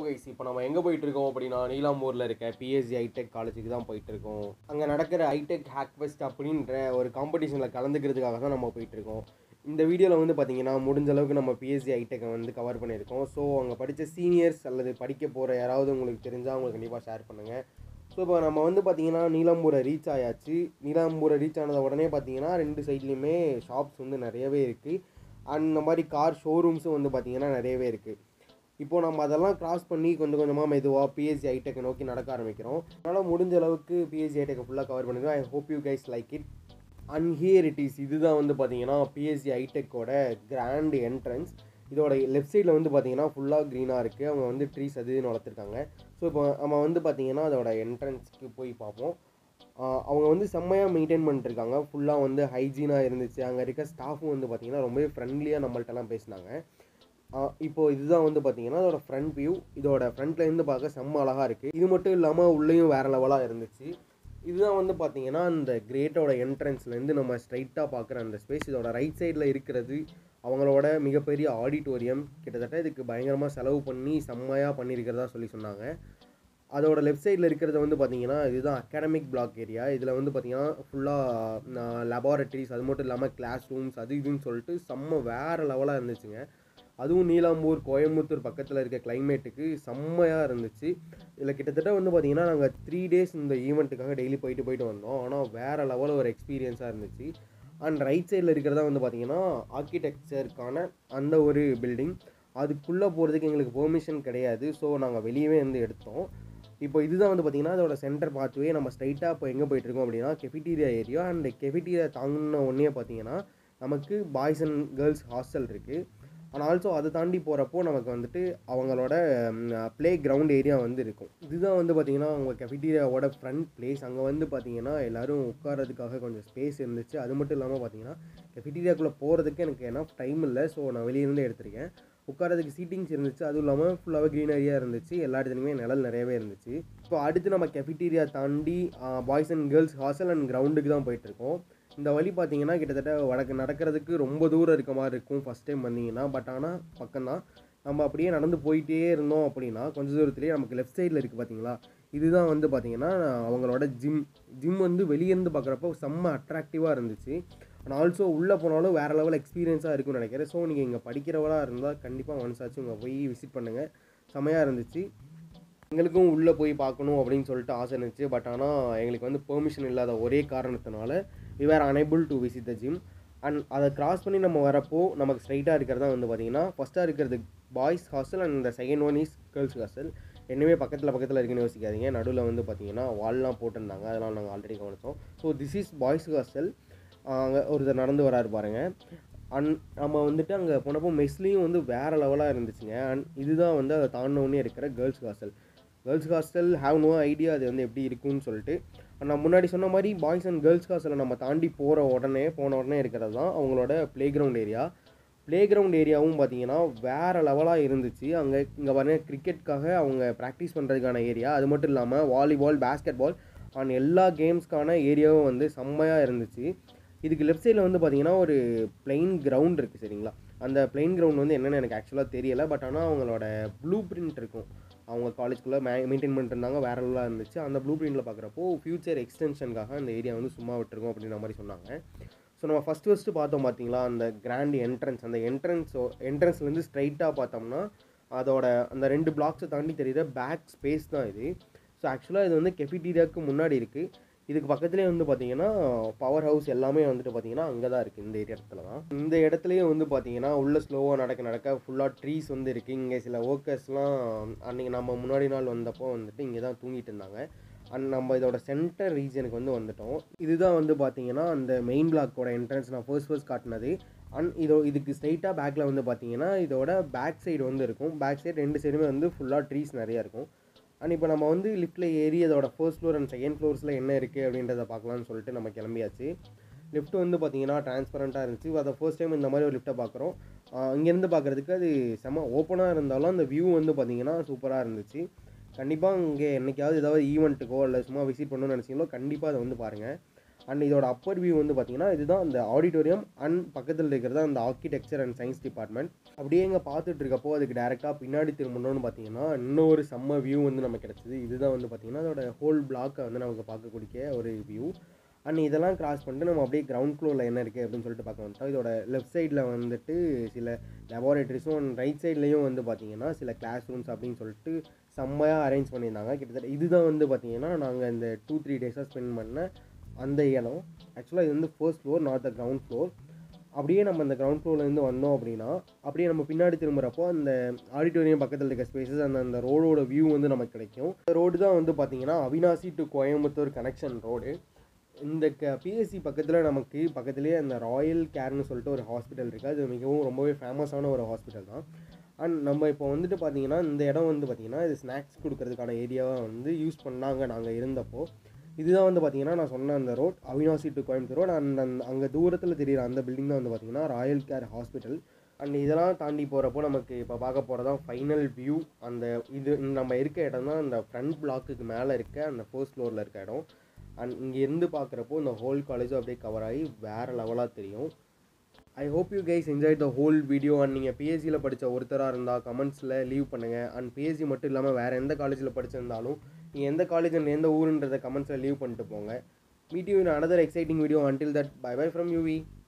guys இப்போ நம்ம எங்கே போயிட்டு இருக்கோம் அப்படின்னா நீலாம்பூரில் இருக்க பிஎஸ்சி ஐடெக் காலேஜுக்கு தான் போயிட்டு இருக்கோம் அங்கே நடக்கிற ஐடெக் ஹேக் ஃபெஸ்ட் அப்படின்ற ஒரு காம்படிஷனில் கலந்துக்கிறதுக்காக தான் நம்ம போயிட்டு இருக்கோம் இந்த வீடியோவில் வந்து பார்த்தீங்கன்னா முடிஞ்ச அளவுக்கு நம்ம பிஎஸ்சி ஐடெக்கை வந்து கவர் பண்ணியிருக்கோம் ஸோ அங்கே படித்த சீனியர்ஸ் அல்லது படிக்க போகிற யாராவது உங்களுக்கு தெரிஞ்சால் அவங்களுக்கு கண்டிப்பாக ஷேர் பண்ணுங்கள் ஸோ இப்போ நம்ம வந்து பார்த்தீங்கன்னா நீலாம்பூரை ரீச் ஆயாச்சு நீலாம்பூரை ரீச் ஆனத உடனே பார்த்தீங்கன்னா ரெண்டு சைட்லேயுமே ஷாப்ஸ் வந்து நிறையவே இருக்குது அண்ட் இந்த மாதிரி கார் ஷோரூம்ஸும் வந்து பார்த்தீங்கன்னா நிறையவே இருக்குது இப்போது நம்ம அதெல்லாம் கிராஸ் பண்ணி கொஞ்சம் கொஞ்சமாக மெதுவாக பிஎஸ்சி ஐடெக்கை நோக்கி நடக்க ஆரம்பிக்கிறோம் அதனால் முடிஞ்ச அளவுக்கு பிஎஸ்சி ஐடெக்கை ஃபுல்லாக கவர் பண்ணிடுவோம் I hope you guys like it and here it is இதுதான் வந்து பார்த்தீங்கன்னா பிஎஸ்சி ஐடெக்கோட கிராண்ட் என்ட்ரன்ஸ் இதோட லெஃப்ட் சைடில் வந்து பார்த்தீங்கன்னா ஃபுல்லாக க்ரீனாக இருக்குது அவங்க வந்து ட்ரீஸ் அது இதுன்னு வளர்த்துருக்காங்க ஸோ இப்போ நம்ம வந்து பார்த்தீங்கன்னா அதோட என்ட்ரன்ஸ்க்கு போய் பார்ப்போம் ஆஹ் அவங்க வந்து செம்மையாக மெயின்டைன் பண்ணிட்டுருக்காங்க ஃபுல்லாக வந்து ஹைஜீனாக இருந்துச்சு அங்கே இருக்க ஸ்டாஃபும் வந்து பார்த்தீங்கன்னா ரொம்பவே ஃப்ரெண்ட்லியாக நம்மள்ட்டலாம் பேசினாங்க ஆஹ் இப்போ இதுதான் வந்து பார்த்தீங்கன்னா அதோட ஃப்ரண்ட் வியூ இதோட ஃப்ரண்ட்ல இருந்து பார்க்க செம்ம அழகாக இருக்குது இது மட்டும் இல்லாமல் உள்ளேயும் வேறு லெவலாக இருந்துச்சு இதுதான் வந்து பார்த்தீங்கன்னா அந்த கிரேட்டோட என்ட்ரன்ஸ்லேருந்து நம்ம ஸ்ட்ரைட்டாக பார்க்குற அந்த ஸ்பேஸ் இதோட ரைட் சைடில் இருக்கிறது அவங்களோட மிகப்பெரிய ஆடிட்டோரியம் கிட்டத்தட்ட இதுக்கு பயங்கரமாக செலவு பண்ணி செம்மையாக பண்ணியிருக்கிறதா சொல்லி சொன்னாங்க அதோட லெஃப்ட் சைடில் இருக்கிறது வந்து பார்த்தீங்கன்னா இதுதான் அகாடமிக் பிளாக் ஏரியா இதில் வந்து பார்த்தீங்கன்னா ஃபுல்லாக லெபார்ட்டரிஸ் அது மட்டும் இல்லாமல் கிளாஸ் ரூம்ஸ் அது இதுன்னு சொல்லிட்டு செம்ம வேறு லெவலாக இருந்துச்சுங்க அதுவும் நீலாம்பூர் கோயம்புத்தூர் பக்கத்தில் இருக்க கிளைமேட்டுக்கு செம்மையாக இருந்துச்சு இதில் கிட்டத்தட்ட வந்து பார்த்தீங்கன்னா நாங்கள் த்ரீ டேஸ் இந்த ஈவெண்ட்டுக்காக டெய்லி போயிட்டு போயிட்டு வந்தோம் ஆனால் வேறு லெவலில் ஒரு எக்ஸ்பீரியன்ஸாக இருந்துச்சு அண்ட் ரைட் சைடில் இருக்கிறதா வந்து பார்த்தீங்கன்னா ஆர்கிடெக்சருக்கான அந்த ஒரு பில்டிங் அதுக்குள்ளே போகிறதுக்கு எங்களுக்கு பெர்மிஷன் கிடையாது ஸோ நாங்கள் வெளியவே வந்து எடுத்தோம் இப்போ இதுதான் வந்து பார்த்தீங்கன்னா அதோட சென்டர் பாத்வே நம்ம ஸ்ட்ரைட்டாக இப்போ எங்கே போயிட்டுருக்கோம் அப்படின்னா கெஃபிட்டீரியா ஏரியா அண்ட் கெஃபிட்டீரியா தாங்கின உடனே பார்த்தீங்கன்னா நமக்கு பாய்ஸ் அண்ட் கேர்ள்ஸ் ஹாஸ்டல் இருக்குது அண்ட் ஆல்சோ அதை தாண்டி போகிறப்போ நமக்கு வந்துட்டு அவங்களோட ப்ளே கிரவுண்ட் ஏரியா வந்து இருக்கும் இதுதான் வந்து பார்த்திங்கன்னா அவங்க கெஃபிட்டீரியாவோட ஃப்ரண்ட் பிளேஸ் அங்கே வந்து பார்த்திங்கன்னா எல்லோரும் உட்காரதுக்காக கொஞ்சம் ஸ்பேஸ் இருந்துச்சு அது மட்டும் இல்லாமல் பார்த்தீங்கன்னா கெஃபிட்டீரியாக்குள்ளே போகிறதுக்கு எனக்கு என்ன டைம் இல்லை ஸோ நான் வெளியிருந்து எடுத்திருக்கேன் உட்காரதுக்கு சீட்டிங்ஸ் இருந்துச்சு அதுவும் இல்லாமல் ஃபுல்லாகவே க்ரீனரியாக இருந்துச்சு எல்லா இடத்துலையுமே நிழல் நிறையவே இருந்துச்சு இப்போ அடுத்து நம்ம கெஃபிட்டீரியா தாண்டி boys and girls hostel and கிரவுண்டுக்கு தான் போயிட்டுருக்கோம் இந்த வழி பார்த்தீங்கன்னா கிட்டத்தட்ட வடக்கு நடக்கிறதுக்கு ரொம்ப தூரம் இருக்க மாதிரி இருக்கும் ஃபஸ்ட் டைம் வந்தீங்கன்னா பட் ஆனால் பக்கம்தான் நம்ம அப்படியே நடந்து போயிட்டே இருந்தோம் அப்படின்னா கொஞ்சம் தூரத்துலேயே நமக்கு லெஃப்ட் சைடில் இருக்குது பார்த்தீங்களா இதுதான் வந்து பார்த்தீங்கன்னா அவங்களோட ஜிம் ஜிம் வந்து வெளியேருந்து பார்க்குறப்போ செம்ம அட்ராக்டிவாக இருந்துச்சு அண்ட் ஆல்சோ உள்ளே போனாலும் வேறு லெவல் எக்ஸ்பீரியன்ஸாக இருக்கும்னு நினைக்கிறேன் ஸோ நீங்கள் இங்கே படிக்கிறவளாக இருந்தால் கண்டிப்பாக ஒன்ஸாச்சும் இங்கே போய் விசிட் பண்ணுங்கள் செம்மையாக இருந்துச்சு எங்களுக்கும் உள்ளே போய் பார்க்கணும் அப்படின்னு சொல்லிட்டு ஆசை இருந்துச்சு பட் ஆனால் எங்களுக்கு வந்து பெர்மிஷன் இல்லாத ஒரே காரணத்தினால we were unable to visit the gym and அதை கிராஸ் பண்ணி நம்ம வரப்போ நமக்கு ஸ்ட்ரைட்டாக இருக்கிறதா வந்து பார்த்தீங்கன்னா ஃபஸ்ட்டாக இருக்கிறது பாய்ஸ் ஹாஸ்டல் அண்ட் இந்த second one is girls hostel என்னவே பக்கத்தில் பக்கத்தில் இருக்குன்னு யோசிக்காதீங்க நடுவில் வந்து பார்த்தீங்கன்னா வால்லாம் போட்டிருந்தாங்க அதெல்லாம் நாங்கள் ஆல்ரெடி கவனித்தோம் so this is boys hostel அங்கே ஒருத்தர் நடந்து வராரு பாருங்க அண்ட் நம்ம வந்துட்டு அங்கே போனப்போ மெஸ்லேயும் வந்து வேறு லெவலாக இருந்துச்சுங்க அண்ட் இதுதான் வந்து அதை தாண்டினோடனே இருக்கிற girls hostel girls hostel have no idea அது வந்து எப்படி இருக்குன்னு சொல்லிட்டு நான் முன்னாடி சொன்ன மாதிரி பாய்ஸ் அண்ட் கேர்ள்ஸ் ஹாஸ்டலை நம்ம தாண்டி போகிற உடனே போன உடனே இருக்கிறது தான் அவங்களோட playground area playground ஏரியாவும் பார்த்தீங்கன்னா வேறு லெவலாக இருந்துச்சு அங்கே இங்கே பாருங்க கிரிக்கெட்காக அவங்க ப்ராக்டிஸ் பண்ணுறதுக்கான ஏரியா அது மட்டும் இல்லாமல் வாலிபால் பேஸ்கெட் பால் அண்ட் எல்லா கேம்ஸ்க்கான ஏரியாவும் வந்து செம்மையாக இருந்துச்சு இதுக்கு லெஃப்ட் சைடில் வந்து பார்த்தீங்கன்னா ஒரு பிளெயின் கிரவுண்ட் இருக்குது சரிங்களா அந்த பிளெயின் கிரவுண்ட் வந்து என்னென்னு எனக்கு ஆக்சுவலாக தெரியலை பட் ஆனால் அவங்களோட ப்ளூ பிரிண்ட் இருக்கும் அவங்க காலேஜ்குள்ளே மே மெயின்டைன் பண்ணிட்டு இருந்தாங்க வேற லெவலாக இருந்துச்சு அந்த ப்ளூ பிரிண்டில் பார்க்குறப்போ ஃபியூச்சர் எக்ஸ்டென்ஷனுக்காக அந்த ஏரியா வந்து சும்மா விட்டுருக்கோம் அப்படின்ற மாதிரி சொன்னாங்க ஸோ நம்ம ஃபஸ்ட் ஃபஸ்ட்டு பார்த்தோம் பார்த்தீங்களா அந்த கிராண்ட் என்ட்ரன்ஸ் அந்த என்ட்ரன்ஸ் என்ட்ரன்ஸ்லேருந்து ஸ்ட்ரைட்டாக பார்த்தோம்னா அதோட அந்த ரெண்டு பிளாக்ஸை தாண்டி தெரியுற பேக் ஸ்பேஸ் தான் இது ஸோ ஆக்சுவலாக இது வந்து கெஃபிட்டீரியாவுக்கு முன்னாடி இருக்குது இதுக்கு பக்கத்துலேயே வந்து பார்த்தீங்கன்னா பவர் ஹவுஸ் எல்லாமே வந்துட்டு பார்த்தீங்கன்னா அங்கே தான் இருக்குது இந்த இடத்துல தான் இந்த இடத்துலையே வந்து பார்த்தீங்கன்னா உள்ளே ஸ்லோவாக நடக்க நடக்க ஃபுல்லாக ட்ரீஸ் வந்து இருக்குது இங்கே சில ஒர்க்கர்ஸ்லாம் அன்றைக்கி நம்ம முன்னாடி நாள் வந்தப்போ வந்துட்டு இங்கே தான் தூங்கிட்டு இருந்தாங்க அண்ட் நம்ம இதோட சென்டர் ரீஜனுக்கு வந்து வந்துட்டோம் இதுதான் வந்து பார்த்தீங்கன்னா அந்த மெயின் பிளாக்கோட என்ட்ரன்ஸ் நான் ஃபர்ஸ்ட் ஃபர்ஸ்ட் காட்டினது அண்ட் இதோ இதுக்கு ஸ்ட்ரைட்டாக பேக்கில் வந்து பார்த்தீங்கன்னா இதோட பேக் சைடு வந்து இருக்கும் பேக் சைடு ரெண்டு சைடுமே வந்து ஃபுல்லாக ட்ரீஸ் நிறையா இருக்கும் அண்ட் இப்போ நம்ம வந்து லிஃப்ட்டில் ஏறி அதோட ஃபர்ஸ்ட் ஃப்ளோர் அண்ட் செகண்ட் ஃப்ளோர்ஸில் என்ன இருக்குது அப்படின்றத பார்க்கலாம்னு சொல்லிட்டு நம்ம கிளம்பியாச்சு லிஃப்ட் வந்து பார்த்தீங்கன்னா டிரான்ஸ்பரண்ட்டாக இருந்துச்சு அதை ஃபர்ஸ்ட் டைம் இந்த மாதிரி ஒரு லிஃப்ட்டை பார்க்குறோம் இங்கேருந்து பார்க்குறதுக்கு அது செம ஓப்பனாக இருந்தாலும் அந்த வியூ வந்து பார்த்தீங்கன்னா சூப்பராக இருந்துச்சு கண்டிப்பாக இங்கே என்றைக்காவது ஏதாவது ஈவெண்ட்டுக்கோ இல்லை சும்மா விசிட் பண்ணணும்னு நினச்சிங்களோ கண்டிப்பாக அதை வந்து பாருங்கள் அண்ட் இதோட அப்பர் வியூ வந்து பார்த்தீங்கன்னா இதுதான் அந்த ஆடிட்டோரியம் அண்ட் பக்கத்தில் இருக்கிறது அந்த ஆர்கிடெக்சர் அண்ட் சயின்ஸ் டிபார்ட்மெண்ட் அப்படியே இங்கே பார்த்துட்டு இருக்கப்போ அதுக்கு டேரெக்டாக பின்னாடி திரும்பணும்னு பார்த்தீங்கன்னா இன்னொரு செம்ம வியூ வந்து நமக்கு கிடச்சிது இதுதான் வந்து பார்த்தீங்கன்னா அதோட ஹோல் பிளாக்கை வந்து நமக்கு பார்க்கக்கூடிய ஒரு வியூ அண்ட் இதெல்லாம் கிராஸ் பண்ணிட்டு நம்ம அப்படியே கிரவுண்ட் ஃப்ளோரில் என்ன இருக்குது அப்படின்னு சொல்லிட்டு பார்க்க வந்துட்டோம் இதோட லெஃப்ட் சைடில் வந்துட்டு சில லெபார்டரிஸும் அண்ட் ரைட் சைட்லேயும் வந்து பார்த்தீங்கன்னா சில கிளாஸ் ரூம்ஸ் அப்படின்னு சொல்லிட்டு செம்மையாக அரேஞ்ச் பண்ணியிருந்தாங்க கிட்டத்தட்ட இதுதான் வந்து பார்த்தீங்கன்னா நாங்கள் இந்த டூ த்ரீ டேஸாக ஸ்பெண்ட் பண்ண அந்த இடம் ஆக்சுவலாக இது வந்து first floor not the ground floor அப்படியே நம்ம அந்த கிரவுண்ட் ஃப்ளோர்லேருந்து வந்தோம் அப்படின்னா அப்படியே நம்ம பின்னாடி திரும்புகிறப்போ அந்த ஆடிட்டோரியம் பக்கத்தில் இருக்க ஸ்பேசஸ் அந்த அந்த ரோடோட வியூ வந்து நமக்கு கிடைக்கும் இந்த ரோடு தான் வந்து பார்த்தீங்கன்னா Avinashi to Coimbatore connection road இந்த க பிஎஸ்சி பக்கத்தில் நமக்கு பக்கத்துலேயே அந்த ராயல் கேர்னு சொல்லிட்டு ஒரு ஹாஸ்பிட்டல் இருக்குது அது மிகவும் ரொம்பவே ஃபேமஸான ஒரு ஹாஸ்பிட்டல் தான் அண்ட் நம்ம இப்போ வந்துட்டு பார்த்தீங்கன்னா இந்த இடம் வந்து பார்த்தீங்கன்னா இது ஸ்நாக்ஸ் கொடுக்கறதுக்கான ஏரியாவாக வந்து யூஸ் பண்ணாங்க நாங்கள் இருந்தப்போ இதுதான் வந்து பார்த்தீங்கன்னா நான் சொன்ன அந்த road Avinashi to Coimbatore road அந்த அங்கே தூரத்தில் தெரியுற அந்த பில்டிங் தான் வந்து பார்த்தீங்கன்னா ராயல் கேர் ஹாஸ்பிட்டல் அண்ட் இதெல்லாம் தாண்டி போகிறப்போ நமக்கு இப்போ பார்க்க போகிறதான் ஃபைனல் வியூ அந்த இது இந்த நம்ம இருக்க இடம் தான் அந்த ஃப்ரண்ட் பிளாக்குக்கு மேலே இருக்க அந்த ஃபர்ஸ்ட் ஃப்ளோரில் இருக்க இடம் அண்ட் இங்கேருந்து பார்க்குறப்போ இந்த ஹோல் காலேஜும் அப்படியே கவர் ஆகி வேறு லெவலாக தெரியும் I hope you guys enjoy the whole video and நீங்கள் பிஎஸ்சியில் படித்த ஒருத்தராக இருந்தால் கமெண்ட்ஸில் லீவ் பண்ணுங்கள் அண்ட் பிஎஸ்சி மட்டும் இல்லாமல் வேறு எந்த காலேஜில் படிச்சிருந்தாலும் நீங்கள் எந்த காலேஜ் அண்ட் எந்த ஊருன்றதை கமெண்ட்ஸில் லீவ் பண்ணிட்டு போங்க meet you in another exciting video until that bye bye from UV